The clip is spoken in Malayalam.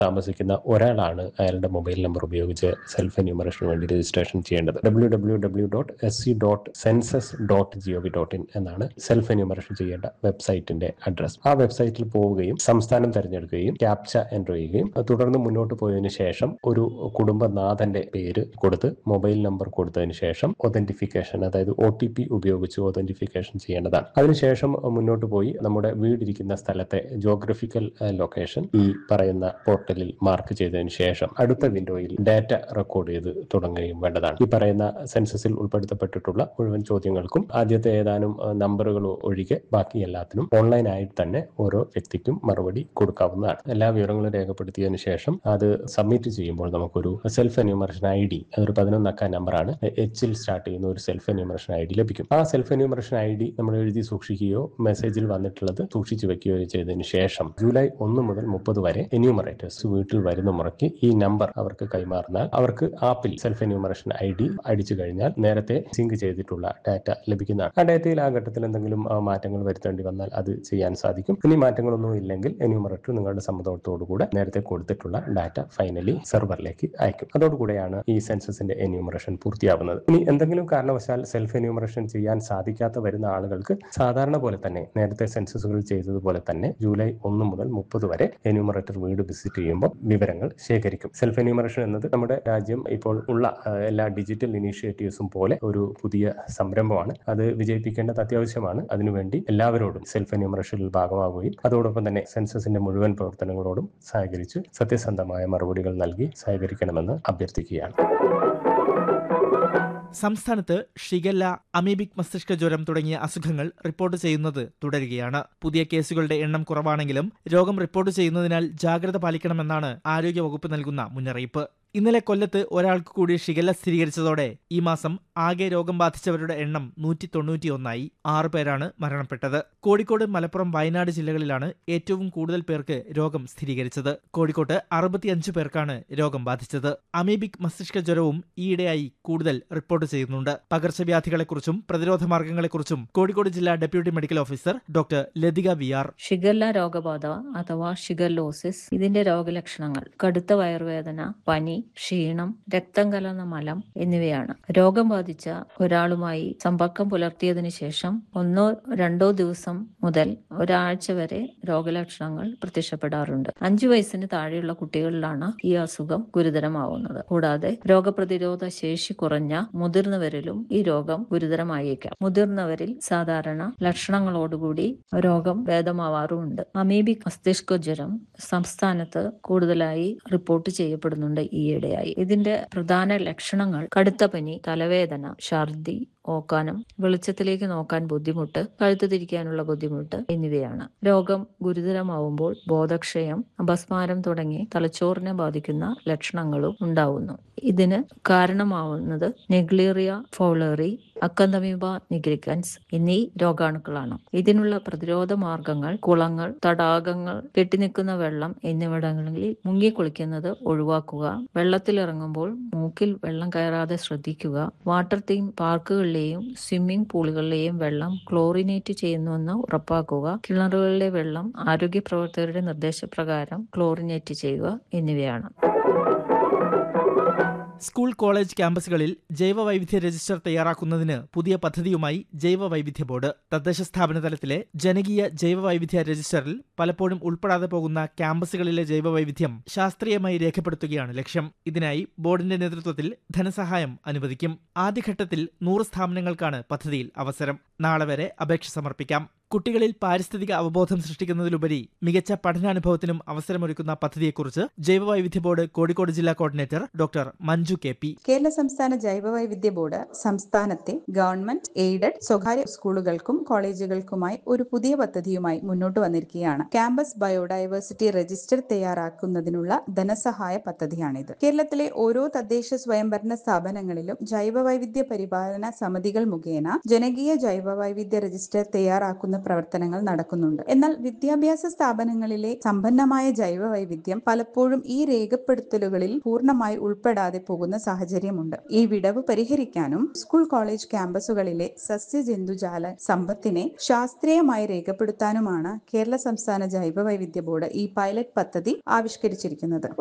താമസിക്കുന്ന ഒരാളാണ് അയാളുടെ മൊബൈൽ നമ്പർ ഉപയോഗിച്ച് സെൽഫ് എന്യൂമറേഷന് വേണ്ടി രജിസ്ട്രേഷൻ ചെയ്യേണ്ടത് W W W dot S C dot census dot G O V dot in എന്നാണ് സെൽഫ് എന്യൂമറേഷൻ ചെയ്യേണ്ട വെബ്സൈറ്റിന്റെ അഡ്രസ് ആ വെബ്സൈറ്റിൽ പോവുകയും സംസ്ഥാനം തിരഞ്ഞെടുക്കുകയും ക്യാപ്ച എൻ്റർ ചെയ്യുകയും തുടർന്ന് മുന്നോട്ട് പോയതിനു ശേഷം ഒരു കുടുംബനാഥന്റെ പേര് കൊടുത്ത് മൊബൈൽ നമ്പർ കൊടുത്തതിന് ശേഷം ഒതന്റിഫിക്കേഷൻ അതായത് ഒ ടി പി ഉപയോഗിച്ച് ഒതന്റിഫിക്കേഷൻ ചെയ്യേണ്ടതാണ് അതിനുശേഷം മുന്നോട്ട് പോയി നമ്മുടെ വീടിരിക്കുന്ന സ്ഥലത്തെ ജോഗ്രഫിക്കൽ ലൊക്കേഷൻ ഈ പറയുന്ന പോർട്ടലിൽ മാർക്ക് ചെയ്തതിന് ശേഷം അടുത്ത വിൻഡോയിൽ ഡാറ്റ റെക്കോർഡ് ചെയ്ത് തുടങ്ങുകയും വേണ്ടതാണ് ഈ പറയുന്ന സെൻസസിൽ ഉൾപ്പെടുത്തപ്പെട്ടിട്ടുള്ള മുഴുവൻ ചോദ്യങ്ങൾക്കും ആദ്യത്തെ ഏതാനും അഹ്, നമ്പറുകൾ ഒഴികെ ബാക്കി എല്ലാത്തിനും ഓൺലൈനായിട്ട് തന്നെ ഓരോ വ്യക്തിക്കും മറുപടി കൊടുക്കാവുന്നതാണ് എല്ലാ വിവരങ്ങളും രേഖപ്പെടുത്തിയതിനു ശേഷം അത് സബ്മിറ്റ് ചെയ്യുമ്പോൾ നമുക്കൊരു സെൽഫ് എന്യൂമറേഷൻ ഐ ഡി അതൊരു പതിനൊന്നക്ക നമ്പറാണ് എച്ചിൽ സ്റ്റാർട്ട് ചെയ്യുന്ന ഒരു സെൽഫ് എന്യൂമറേഷൻ ഐ ഡി ലഭിക്കും ആ സെൽഫ് എന്യൂമറേഷൻ ഐ ഡി നമ്മൾ എഴുതി സൂക്ഷിക്കുകയോ മെസ്സേജിൽ വന്നിട്ടുള്ളത് സൂക്ഷിച്ചു വെക്കുകയോ ചെയ്തതിനു ശേഷം ജൂലൈ ഒന്ന് മുതൽ മുപ്പത് വരെ എന്യൂമറേറ്റേഴ്സ് വീട്ടിൽ വരുന്ന മുറയ്ക്ക് ഈ നമ്പർ അവർക്ക് കൈമാറുന്നാൽ അവർക്ക് ആപ്പിൽ സെൽഫ് എന്യൂമറേഷൻ ഐ ഡി അടിച്ചു കഴിഞ്ഞാൽ നേരത്തെ സിങ്ക് ചെയ്തിട്ടുള്ള ഡാറ്റ ലഭിക്കുന്നതാണ് ആ ഡാറ്റയിൽ ആ ഘട്ടത്തിൽ എന്തെങ്കിലും ആ, മാറ്റങ്ങൾ വരുത്തേണ്ടി വന്നാൽ അത് ചെയ്യാൻ സാധിക്കും ഇനി മാറ്റങ്ങളൊന്നും ഇല്ലെങ്കിൽ എന്യൂമറേറ്റർ നിങ്ങളുടെ സമ്മതത്തോടുകൂടെ നേരത്തെ കൊടുത്തിട്ടുള്ള ഡാറ്റ ഫൈനലി സെർവറിലേക്ക് അയക്കും അതോടുകൂടെയാണ് ഈ സെൻസസിന്റെ എന്യൂമറേഷൻ പൂർത്തിയാവുന്നത് ഇനി എന്തെങ്കിലും കാരണവശാൽ സെൽഫ് എന്യൂമറേഷൻ ചെയ്യാൻ സാധിക്കാത്ത വരുന്ന ആളുകൾക്ക് സാധാരണ പോലെ തന്നെ നേരത്തെ സെൻസസുകൾ ചെയ്തതുപോലെ തന്നെ ജൂലൈ ഒന്ന് മുതൽ മുപ്പത് വരെ എന്യൂമറേറ്റർ വീട് വിസിറ്റ് ചെയ്യുമ്പോൾ വിവരങ്ങൾ ശേഖരിക്കും സെൽഫ് എന്യൂമറേഷൻ എന്നത് നമ്മുടെ രാജ്യം ഇപ്പോൾ ഉള്ള ആ, എല്ലാ ഡിജിറ്റൽ ഇനീഷ്യേറ്റീവ്സും പോലെ ഒരു പുതിയ സംരംഭമാണ് അത് വിജയിപ്പിക്കേണ്ടത് അത്യാവശ്യമാണ് അതിനുവേണ്ടി എല്ലാവരോടും സെൽഫ് എന്യൂമറേഷനിൽ ഭാഗമാവുകയും അതോടൊപ്പം തന്നെ സെൻസസിന്റെ മുഴുവൻ പ്രവർത്തനങ്ങളോടും സഹകരിച്ച് സത്യസന്ധമായ മറുപടികൾ നൽകി സഹകരിക്കണമെന്ന് അഭ്യർത്ഥിക്കുകയാണ് സംസ്ഥാനത്ത് ഷിഗല്ല അമീബിക് മസ്തിഷ്ക ജ്വരം തുടങ്ങിയ അസുഖങ്ങൾ റിപ്പോർട്ട് ചെയ്യുന്നത് തുടരുകയാണ് പുതിയ കേസുകളുടെ എണ്ണം കുറവാണെങ്കിലും രോഗം റിപ്പോർട്ട് ചെയ്യുന്നതിനാൽ ജാഗ്രത പാലിക്കണമെന്നാണ് ആരോഗ്യവകുപ്പ് നൽകുന്ന മുന്നറിയിപ്പ് ഇന്നലെ കൊല്ലത്ത് ഒരാൾക്ക് കൂടി ഷിഗല്ല സ്ഥിരീകരിച്ചതോടെ ഈ മാസം ആകെ രോഗം ബാധിച്ചവരുടെ എണ്ണം നൂറ്റി തൊണ്ണൂറ്റിയൊന്നായി ആറ് പേരാണ് മരണപ്പെട്ടത് കോഴിക്കോട് മലപ്പുറം വയനാട് ജില്ലകളിലാണ് ഏറ്റവും കൂടുതൽ പേർക്ക് രോഗം സ്ഥിരീകരിച്ചത് കോഴിക്കോട്ട് അറുപത്തിയഞ്ച് പേർക്കാണ് രോഗം ബാധിച്ചത് അമീബിക് മസ്തിഷ്ക ജ്വരവും ഈയിടെയായി കൂടുതൽ റിപ്പോർട്ട് ചെയ്യുന്നുണ്ട് പകർച്ചവ്യാധികളെക്കുറിച്ചും പ്രതിരോധ മാർഗങ്ങളെക്കുറിച്ചും കോഴിക്കോട് ജില്ലാ deputy medical officer doctor Lathika V R shigella രോഗബാധ അഥവാ ഷിഗല്ലോസിസ് ഇതിന്റെ രോഗലക്ഷണങ്ങൾ കടുത്ത വയറുവേദന പനി ക്ഷീണം രക്തം കലർന്ന മലം എന്നിവയാണ് രോഗം ബാധിച്ച ഒരാളുമായി സമ്പർക്കം പുലർത്തിയതിനു ശേഷം ഒന്നോ രണ്ടോ ദിവസം മുതൽ ഒരാഴ്ച വരെ രോഗലക്ഷണങ്ങൾ പ്രത്യക്ഷപ്പെടാറുണ്ട് അഞ്ചു വയസ്സിന് താഴെയുള്ള കുട്ടികളിലാണ് ഈ അസുഖം ഗുരുതരമാവുന്നത് കൂടാതെ രോഗപ്രതിരോധ ശേഷി കുറഞ്ഞ മുതിർന്നവരിലും ഈ രോഗം ഗുരുതരമായേക്കാം മുതിർന്നവരിൽ സാധാരണ ലക്ഷണങ്ങളോടുകൂടി രോഗം ഭേദമാവാറുമുണ്ട് അമീബിക് മസ്തിഷ്ക ജ്വരം സംസ്ഥാനത്ത് കൂടുതലായി റിപ്പോർട്ട് ചെയ്യപ്പെടുന്നുണ്ട് ഈയിടെയായി ഇതിന്റെ പ്രധാന ലക്ഷണങ്ങൾ കടുത്ത പനി തലവേദന ഛർദി ഓക്കാനം വെളിച്ചത്തിലേക്ക് നോക്കാൻ ബുദ്ധിമുട്ട് കഴുത്ത് തിരിക്കാനുള്ള ബുദ്ധിമുട്ട് എന്നിവയാണ് രോഗം ഗുരുതരമാവുമ്പോൾ ബോധക്ഷയം അപസ്മാരം തുടങ്ങി തലച്ചോറിനെ ബാധിക്കുന്ന ലക്ഷണങ്ങളും ഉണ്ടാവുന്നു ഇതിന് കാരണമാവുന്നത് നെഗ്ലീറിയ ഫൗളറി അക്കന്തമീബ നിഗ്രിക്കൻസ് എന്നീ രോഗാണുക്കളാണ് ഇതിനുള്ള പ്രതിരോധ മാർഗങ്ങൾ കുളങ്ങൾ തടാകങ്ങൾ കെട്ടിനിൽക്കുന്ന വെള്ളം എന്നിവിടങ്ങളിൽ മുങ്ങിക്കുളിക്കുന്നത് ഒഴിവാക്കുക വെള്ളത്തിലിറങ്ങുമ്പോൾ മൂക്കിൽ വെള്ളം കയറാതെ ശ്രദ്ധിക്കുക വാട്ടർ തീം പാർക്കുകളിലെയും സ്വിമ്മിംഗ് പൂളുകളിലെയും വെള്ളം ക്ലോറിനേറ്റ് ചെയ്യുന്നുവെന്ന് ഉറപ്പാക്കുക കിണറുകളിലെ വെള്ളം ആരോഗ്യ പ്രവർത്തകരുടെ നിർദ്ദേശപ്രകാരം ക്ലോറിനേറ്റ് ചെയ്യുക എന്നിവയാണ് സ്കൂൾ കോളേജ് ക്യാമ്പസുകളിൽ ജൈവ വൈവിധ്യ രജിസ്റ്റർ തയ്യാറാക്കുന്നതിന് പുതിയ പദ്ധതിയുമായി ജൈവ വൈവിധ്യ ബോർഡ് തദ്ദേശ സ്ഥാപന തലത്തിലെ ജനകീയ ജൈവ വൈവിധ്യ രജിസ്റ്ററിൽ പലപ്പോഴും ഉൾപ്പെടാതെ പോകുന്ന ക്യാമ്പസുകളിലെ ജൈവ വൈവിധ്യം ശാസ്ത്രീയമായി രേഖപ്പെടുത്തുകയാണ് ലക്ഷ്യം ഇതിനായി ബോർഡിന്റെ നേതൃത്വത്തിൽ ധനസഹായം അനുവദിക്കും ആദ്യഘട്ടത്തിൽ നൂറ് സ്ഥാപനങ്ങൾക്കാണ് പദ്ധതിയിൽ അവസരം നാളെ വരെ അപേക്ഷ സമർപ്പിക്കാം കുട്ടികളിൽ പാരിസ്ഥിതിക അവബോധം സൃഷ്ടിക്കുന്നതിലുപരി മികച്ച പഠനാനുഭവത്തിനും അവസരമൊരുക്കുന്ന പദ്ധതിയെക്കുറിച്ച് ജൈവവൈവിധ്യ ബോർഡ് കോഴിക്കോട് ജില്ലാ coordinator doctor Manju K P Kerala സംസ്ഥാന ജൈവവൈവിധ്യ ബോർഡ് സംസ്ഥാനത്തെ ഗവൺമെന്റ് എയ്ഡഡ് സ്വകാര്യ സ്കൂളുകൾക്കും കോളേജുകൾക്കുമായി ഒരു പുതിയ പദ്ധതിയുമായി മുന്നോട്ട് വന്നിരിക്കുകയാണ് ക്യാമ്പസ് ബയോഡൈവേഴ്സിറ്റി രജിസ്റ്റർ തയ്യാറാക്കുന്നതിനുള്ള ധനസഹായ പദ്ധതിയാണിത് കേരളത്തിലെ ഓരോ തദ്ദേശ സ്വയംഭരണ സ്ഥാപനങ്ങളിലും ജൈവവൈവിധ്യ പരിപാലന സമിതികൾ മുഖേന ജനകീയ ജൈവവൈവിധ്യ രജിസ്റ്റർ തയ്യാറാക്കുന്ന പ്രവർത്തനങ്ങൾ നടക്കുന്നുണ്ട് എന്നാൽ വിദ്യാഭ്യാസ സ്ഥാപനങ്ങളിലെ സമ്പന്നമായ ജൈവ വൈവിധ്യം പലപ്പോഴും ഈ രേഖപ്പെടുത്തലുകളിൽ പൂർണ്ണമായി ഉൾപ്പെടാതെ പോകുന്ന സാഹചര്യമുണ്ട് ഈ വിടവ് പരിഹരിക്കാനും സ്കൂൾ കോളേജ് ക്യാമ്പസുകളിലെ സസ്യജന്തുജാല സമ്പത്തിനെ ശാസ്ത്രീയമായി രേഖപ്പെടുത്താനുമാണ് കേരള സംസ്ഥാന ജൈവ വൈവിധ്യ ബോർഡ് ഈ പൈലറ്റ് പദ്ധതി ആവിഷ്കരിച്ചിരിക്കുന്നത്